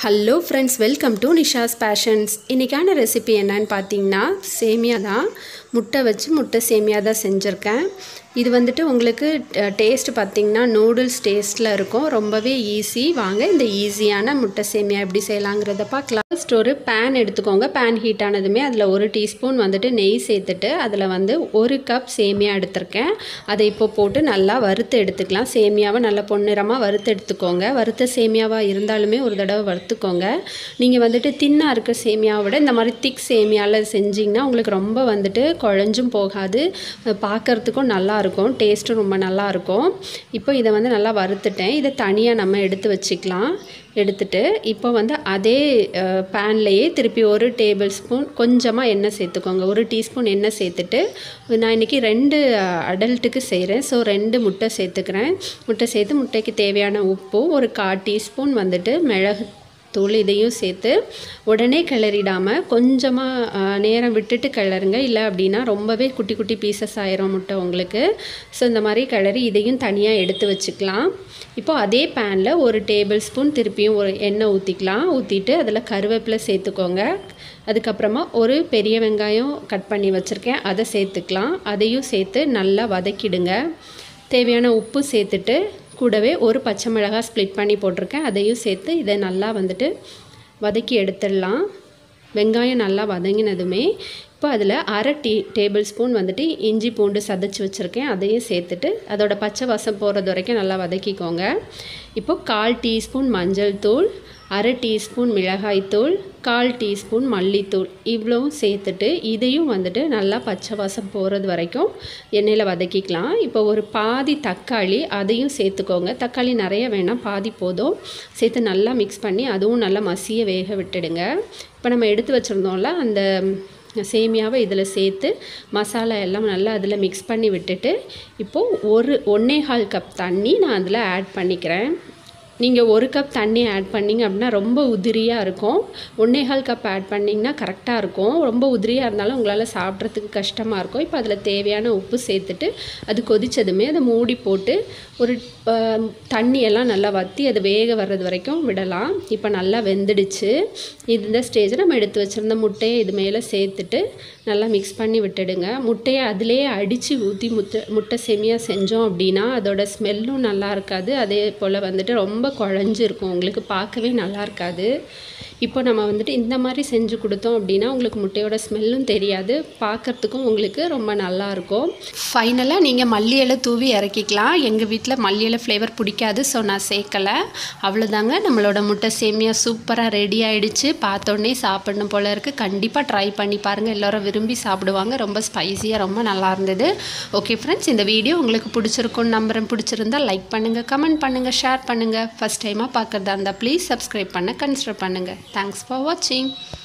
hello friends welcome to Nisha's passions இன்றைக்கான recipe என்னன்னு பார்த்தீங்கன்னா சேமியா தான் முட்டை வச்சு முட்டை சேமியா தான் செஞ்சுருக்கேன் இது வந்துட்டு உங்களுக்கு டேஸ்ட் பார்த்திங்கன்னா நூடுல்ஸ் டேஸ்ட்டில் இருக்கும் ரொம்பவே ஈஸி வாங்க இந்த ஈஸியான முட்டை சேமியா எப்படி செய்யலாங்கிறத பார்க்கலாம் ஃபஸ்ட் ஒரு பேன் எடுத்துக்கோங்க பேன் ஹீட் ஆனதுமே அதில் ஒரு டீஸ்பூன் வந்துட்டு நெய் சேர்த்துட்டு அதில் வந்து ஒரு கப் சேமியா எடுத்திருக்கேன் அதை இப்போ போட்டு நல்லா வறுத்து எடுத்துக்கலாம் சேமியாவை நல்லா பொன்னிறமாக வறுத்து எடுத்துக்கோங்க வறுத்த சேமியாவாக இருந்தாலுமே ஒரு தடவை வறுத்துக்கோங்க நீங்கள் வந்துட்டு தின்னாக இருக்க சேமியாவை விட இந்த மாதிரி திக் சேமியாவில் செஞ்சிங்கன்னா உங்களுக்கு ரொம்ப வந்துட்டு குழஞ்சும் போகாது பார்க்குறதுக்கும் நல்லா இருக்கும் டேஸ்ட்டும் ரொம்ப நல்லா இருக்கும் இப்போ இதை வந்து நல்லா வறுத்துட்டேன் இதை தனியாக நம்ம எடுத்து வச்சுக்கலாம் எடுத்துட்டு இப்போ வந்து அதே பேன்லேயே திருப்பி ஒரு டேபிள் ஸ்பூன் கொஞ்சமாக எண்ணெய் சேர்த்துக்கோங்க ஒரு டீஸ்பூன் எண்ணெய் சேர்த்துட்டு நான் இன்றைக்கி ரெண்டு அடல்ட்டுக்கு செய்கிறேன் ஸோ ரெண்டு முட்டை சேர்த்துக்கிறேன் முட்டை சேர்த்து முட்டைக்கு தேவையான உப்பும் ஒரு கால் டீஸ்பூன் வந்துட்டு மிளகு தூள் இதையும் சேர்த்து உடனே கிளறிடாமல் கொஞ்சமாக நேரம் விட்டுட்டு கிளறுங்க இல்லை அப்படின்னா ரொம்பவே குட்டி குட்டி பீசஸ் ஆயிரும் முட்டை உங்களுக்கு ஸோ இந்த மாதிரி கிளறி இதையும் தனியாக எடுத்து வச்சுக்கலாம் இப்போது அதே பேனில் ஒரு டேபிள் ஸ்பூன் திருப்பியும் ஒரு எண்ணெய் ஊற்றிக்கலாம் ஊற்றிட்டு அதில் கருவேப்பிலை சேர்த்துக்கோங்க அதுக்கப்புறமா ஒரு பெரிய வெங்காயம் கட் பண்ணி வச்சுருக்கேன் அதை சேர்த்துக்கலாம் அதையும் சேர்த்து நல்லா வதக்கிடுங்க தேவையான உப்பு சேர்த்துட்டு கூடவே ஒரு பச்சை மிளகாய் ஸ்ப்ளிட் பண்ணி போட்டிருக்கேன் அதையும் சேர்த்து இதை நல்லா வந்துட்டு வதக்கி எடுத்துடலாம் வெங்காயம் நல்லா வதங்கினதுமே இப்போ அதில் அரை டீ டேபிள் ஸ்பூன் வந்துட்டு இஞ்சி பூண்டு சதைச்சி வச்சுருக்கேன் அதையும் சேர்த்துட்டு அதோட பச்சை வாசம் போகிறது வரைக்கும் நல்லா வதக்கிக்கோங்க இப்போ கால் டீஸ்பூன் மஞ்சள் தூள் அரை டீஸ்பூன் மிளகாய்த்தூள் கால் டீஸ்பூன் மல்லித்தூள் இவ்வளவும் சேர்த்துட்டு இதையும் வந்துட்டு நல்லா பச்சை வாசம் போகிறது வரைக்கும் எண்ணெயில் வதக்கிக்கலாம் இப்போ ஒரு பாதி தக்காளி அதையும் சேர்த்துக்கோங்க தக்காளி நிறைய வேணாம் பாதி போதும் சேர்த்து நல்லா மிக்ஸ் பண்ணி அதுவும் நல்லா மசிய வேக விட்டுடுங்க இப்போ நம்ம எடுத்து வச்சுருந்தோம்ல அந்த சேமியாவை இதில் சேர்த்து மசாலா எல்லாம் நல்லா அதில் மிக்ஸ் பண்ணி விட்டுட்டு இப்போது ஒரு ஒன்றே கால் கப் தண்ணி நான் அதில் ஆட் பண்ணிக்கிறேன் நீங்கள் ஒரு கப் தண்ணி ஆட் பண்ணிங்க அப்படின்னா ரொம்ப உதிரியாக இருக்கும் ஒன்றேகால் கப் ஆட் பண்ணிங்கன்னா கரெக்டாக இருக்கும் ரொம்ப உதிரியாக இருந்தாலும் உங்களால் சாப்பிட்றதுக்கு கஷ்டமாக இருக்கும் இப்போ அதில் தேவையான உப்பு சேர்த்துட்டு அது கொதித்ததுமே அதை மூடி போட்டு ஒரு தண்ணியெல்லாம் நல்லா வற்றி அது வேக வர்றது வரைக்கும் விடலாம் இப்போ நல்லா வெந்துடுச்சு இந்த ஸ்டேஜில் நம்ம எடுத்து வச்சுருந்த முட்டையை இது மேலே சேர்த்துட்டு நல்லா மிக்ஸ் பண்ணி விட்டுடுங்க முட்டையை அதிலேயே அடித்து ஊற்றி முட்டை முட்டை செமியாக செஞ்சோம் அப்படின்னா அதோட ஸ்மெல்லும் நல்லா இருக்காது அதே போல் வந்துட்டு ரொம்ப குழஞ்சிருக்கும் உங்களுக்கு பார்க்கவே நல்லா இருக்காது இப்போ நம்ம வந்துட்டு இந்த மாதிரி செஞ்சு கொடுத்தோம் அப்படின்னா உங்களுக்கு முட்டையோட ஸ்மெல்லும் தெரியாது பார்க்குறதுக்கும் உங்களுக்கு ரொம்ப நல்லாயிருக்கும் ஃபைனலாக நீங்கள் மல்லி இலை தூவி இறக்கிக்கலாம் எங்கள் வீட்டில் மல்லி இலை ஃப்ளேவர் பிடிக்காது ஸோ நான் சேர்க்கலை அவ்வளோதாங்க நம்மளோட முட்டை சேமியா சூப்பராக ரெடி ஆகிடுச்சு பார்த்தோன்னே சாப்பிடணும் போல் இருக்குது கண்டிப்பாக ட்ரை பண்ணி பாருங்கள் எல்லோரும் விரும்பி சாப்பிடுவாங்க ரொம்ப ஸ்பைஸியாக ரொம்ப நல்லா இருந்தது ஓகே ஃப்ரெண்ட்ஸ் இந்த வீடியோ உங்களுக்கு பிடிச்சிருக்கும்னு நம்புறேன் பிடிச்சிருந்தா லைக் பண்ணுங்கள் கமெண்ட் பண்ணுங்கள் ஷேர் பண்ணுங்கள் ஃபஸ்ட் டைமாக பார்க்குறதா இருந்தால் ப்ளீஸ் சப்ஸ்கிரைப் பண்ண கன்சிடர் பண்ணுங்கள் தேங்க்ஸ் ஃபார் வாட்சிங்